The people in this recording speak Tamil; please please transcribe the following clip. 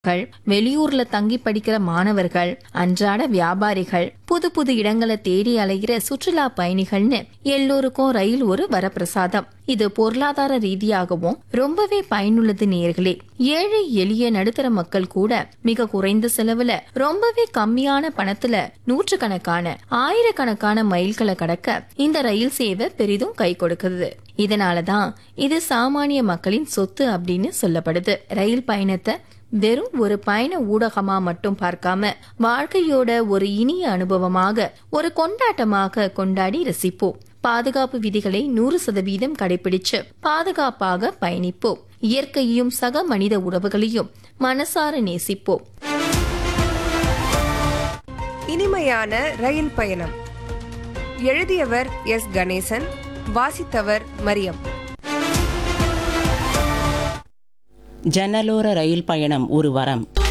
கள் வெளியூர்ல தங்கி படிக்கிற மாணவர்கள் அன்றாட வியாபாரிகள் புது புது இடங்களை தேடி அலைகிற சுற்றுலா பயணிகள்னு எல்லோருக்கும் ரயில் ஒரு வரப்பிரசாதம் இது பொருளாதார ரீதியாகவும் ரொம்பவே பயனுள்ளது நேர்களே ஏழை எளிய நடுத்தர மக்கள் கூட மிக குறைந்த செலவுல ரொம்பவே கம்மியான பணத்துல நூற்றுக்கணக்கான ஆயிரக்கணக்கான மைல்களை கடக்க இந்த ரயில் சேவை பெரிதும் கை கொடுக்குது இதனாலதான் இது சாமானிய மக்களின் சொத்து அப்படின்னு சொல்லப்படுது ரயில் பயணத்தை வெறும் ஒரு பயண ஊடகமா மட்டும் பார்க்காம வாழ்க்கையோட ஒரு இனிய அனுபவமாக ஒரு கொண்டாட்டமாக கொண்டாடி ரசிப்போம் பாதுகாப்பு விதிகளை நூறு சதவீதம் கடைபிடிச்சு பாதுகாப்பாக பயணிப்போம் இயற்கையையும் சக மனித உறவுகளையும் மனசார நேசிப்போம் இனிமையான ரயில் பயணம் எழுதியவர் எஸ் கணேசன் வாசித்தவர் மரியம் ஜன்னலோர ரயில் பயணம் ஒரு வரம்